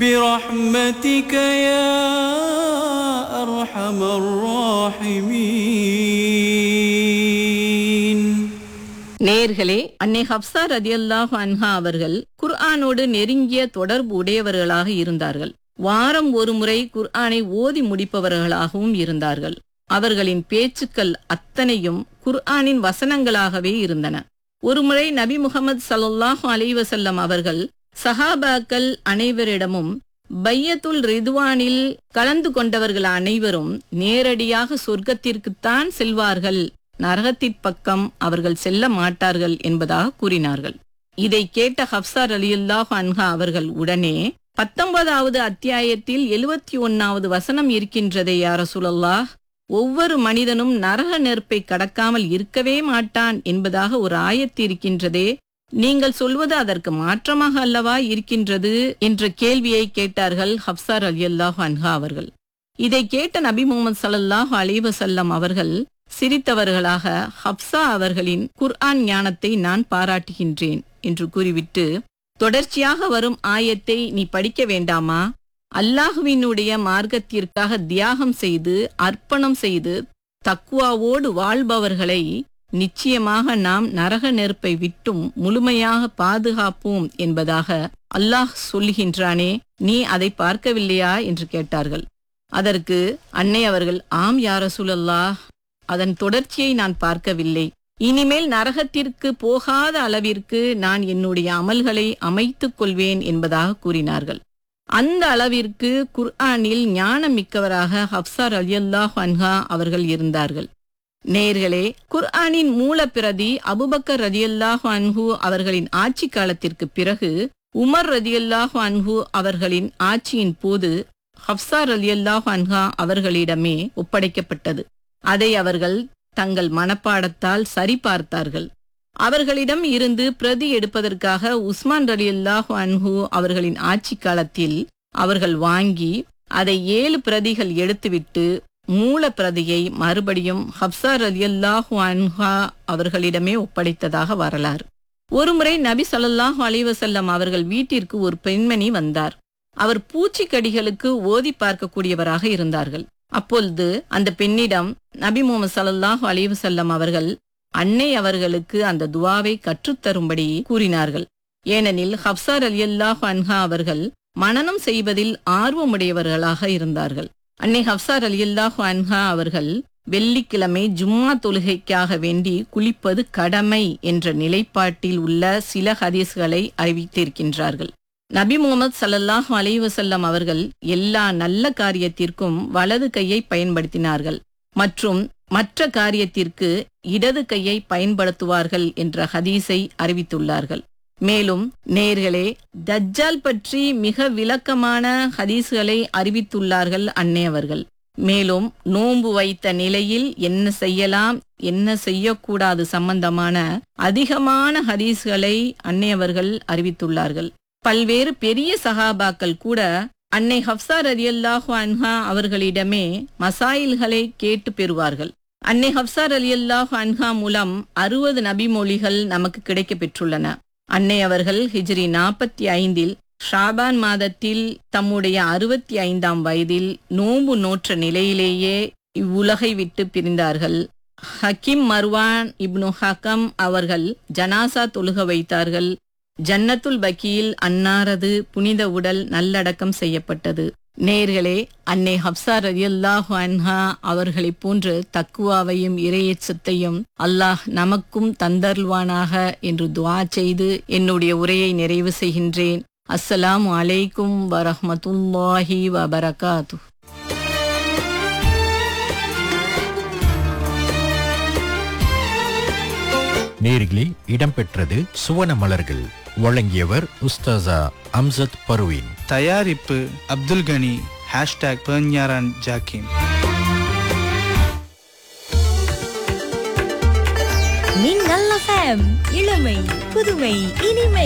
برحمتك يا أرحم الراحمين நேர்களே அன்னை ஹப்சா ரதியல்லாஹு அன்ஹா அவர்கள் குர்ஆனோடு நெருங்கிய தொடர்பு உடையவர்களாக இருந்தார்கள் வாரம் ஒரு முறை குர்ஆனை ஓதி முடிப்பவர்களாகவும் இருந்தார்கள் அவர்களின் பேச்சுக்கள் அத்தனையும் குர்ஆனின் வசனங்களாகவே இருந்தன ஒருமுறை நபி முகமது ஸல்லல்லாஹு அலைஹி வஸல்லம் அவர்கள் சஹாபாக்கள் அனைவரிடமும் பையத்துல் ரிதுவானில் கலந்து கொண்டவர்கள் அனைவரும் நேரடியாக சொர்க்கத்திற்குத்தான் செல்வார்கள் நரகத்திற் பக்கம் அவர்கள் செல்ல மாட்டார்கள் என்பதாக கூறினார்கள் இதை கேட்ட ஹப்சார் அலியுல்லாஹ் அன்ஹா அவர்கள் உடனே பத்தொன்பதாவது அத்தியாயத்தில் எழுவத்தி ஒன்னாவது வசனம் இருக்கின்றதே யார சுழல்லாஹ் ஒவ்வொரு மனிதனும் நரக நெருப்பை கடக்காமல் இருக்கவே மாட்டான் என்பதாக ஒரு ஆயத்து இருக்கின்றதே நீங்கள் சொல்வது அதற்கு மாற்றமாக அல்லவா இருக்கின்றது என்ற கேள்வியை கேட்டார்கள் ஹப்சார் அலியல்லாஹ் அன்ஹா அவர்கள் இதை கேட்ட நபி முகமது ஸல்லல்லாஹு அலைஹி வஸல்லம் அவர்கள் சிரித்தவர்களாக ஹப்சா அவர்களின் குர்ஆன் ஞானத்தை நான் பாராட்டுகின்றேன் என்று கூறிவிட்டு தொடர்ச்சியாக வரும் ஆயத்தை நீ படிக்க வேண்டாமா அல்லாஹுவினுடைய மார்க்கத்திற்காக தியாகம் செய்து அர்ப்பணம் செய்து தக்குவாவோடு வாழ்பவர்களை நிச்சயமாக நாம் நரக நெருப்பை விட்டும் முழுமையாக பாதுகாப்போம் என்பதாக அல்லாஹ் சொல்லுகின்றானே நீ அதை பார்க்கவில்லையா என்று கேட்டார்கள் அதற்கு அன்னை அவர்கள் ஆம் யார சுழல்லாஹ் அதன் தொடர்ச்சியை நான் பார்க்கவில்லை இனிமேல் நரகத்திற்கு போகாத அளவிற்கு நான் என்னுடைய அமல்களை அமைத்துக் கொள்வேன் என்பதாக கூறினார்கள் அந்த அளவிற்கு குர்ஆனில் ஞானம் மிக்கவராக ஹப்சார் அலியல்லாஹ் அன்ஹா அவர்கள் இருந்தார்கள் நேர்களே குர்ஆனின் மூலப்பிரதி அபுபக்கர் ரதியல்லாஹு அன்ஹு அவர்களின் ஆட்சி காலத்திற்கு பிறகு உமர் ரதியல்லாஹு அன்ஹு அவர்களின் ஆட்சியின் போது ஹப்சார் ரலியல்லாஹு அன்ஹா அவர்களிடமே ஒப்படைக்கப்பட்டது அதை அவர்கள் தங்கள் மனப்பாடத்தால் சரிபார்த்தார்கள் அவர்களிடம் இருந்து பிரதி எடுப்பதற்காக உஸ்மான் ரலியல்லாஹு அன்ஹு அவர்களின் ஆட்சி காலத்தில் அவர்கள் வாங்கி அதை ஏழு பிரதிகள் எடுத்துவிட்டு மூல பிரதியை மறுபடியும் ஹப்சார் ரலியல்லாஹு அன்ஹா அவர்களிடமே ஒப்படைத்ததாக வரலாறு ஒருமுறை நபி ஸல்லல்லாஹு அலைஹி வஸல்லம் அவர்கள் வீட்டிற்கு ஒரு பெண்மணி வந்தார் அவர் பூச்சிக்கடிகளுக்கு ஓதி பார்க்கக்கூடியவராக இருந்தார்கள் அப்பொழுது அந்த பெண்ணிடம் நபி முகமது ஸல்லல்லாஹு அலைஹி வஸல்லம் அவர்கள் அன்னை அவர்களுக்கு அந்த துவாவை கற்றுத்தரும்படி கூறினார்கள் ஏனெனில் ஹப்சார் அலியல்லாஹு அன்ஹா அவர்கள் மனனம் செய்வதில் ஆர்வமுடையவர்களாக இருந்தார்கள் அன்னை ஹப்சார் அலியல்லாஹு அன்ஹா அவர்கள் வெள்ளிக்கிழமை ஜும்மா தொழுகைக்காக வேண்டி குளிப்பது கடமை என்ற நிலைப்பாட்டில் உள்ள சில ஹதீஸ்களை அறிவித்திருக்கின்றார்கள் நபி முகமது ஸல்லல்லாஹு அலைஹி வஸல்லம் அவர்கள் எல்லா நல்ல காரியத்திற்கும் வலது கையை பயன்படுத்தினார்கள் மற்றும் மற்ற காரியத்திற்கு இடது கையை பயன்படுத்துவார்கள் என்ற ஹதீஸை அறிவித்துள்ளார்கள் மேலும் நேர்களே தஜ்ஜால் பற்றி மிக விளக்கமான ஹதீஸ்களை அறிவித்துள்ளார்கள் அன்னை அவர்கள் மேலும் நோன்பு வைத்த நிலையில் என்ன செய்யலாம் என்ன செய்யக்கூடாது சம்பந்தமான அதிகமான ஹதீஸ்களை அன்னை அவர்கள் அறிவித்துள்ளார்கள் பல்வேறு பெரிய சகாபாக்கள் கூட அன்னை ஹப்சா ரலியல்லாஹு அன்ஹா அவர்களிடமே மசாயில்களை கேட்டு பெறுவார்கள் அன்னை ஹப்சா ரலியல்லாஹு அன்ஹா மூலம் அறுபது நபிமொழிகள் நமக்கு கிடைக்க பெற்றுள்ளன அன்னை அவர்கள் ஹிஜ்ரி நாற்பத்தி ஐந்தில் ஷாபான் மாதத்தில் தம்முடைய அறுபத்தி ஐந்தாம் வயதில் நோன்பு நோற்ற நிலையிலேயே இவ்வுலகை விட்டு பிரிந்தார்கள் ஹக்கிம் மர்வான் இப்னு ஹக்கம் அவர்கள் ஜனாசா தொழுக வைத்தார்கள் ஜன்னத்துல் பக்கியில் அன்னாரது புனித உடல் நல்லடக்கம் செய்யப்பட்டது நேர்களே அன்னை ஹப்சா ரலியல்லாஹு அன்ஹா அவர்களைப் போன்று தக்குவாவையும் இறையச்சத்தையும் அல்லாஹ் நமக்கும் தந்தருள்வானாக என்று துஆ செய்து என்னுடைய உரையை நிறைவு செய்கின்றேன் அஸ்ஸலாமு அலைக்கும் வரஹ்மத்துல்லாஹி வபரகாத்து நேரிலே இடம்பெற்றது சுவன மலர்கள் வழங்கியவர் உஸ்தாசா அம்சத் பர்வீன் தயாரிப்பு அப்துல் கனி ஹேஷ்டாக் பெர்ஞாரான் ஜாக்கிம் மின்னல் எஃப்எம் இளமை புதுமை இனிமை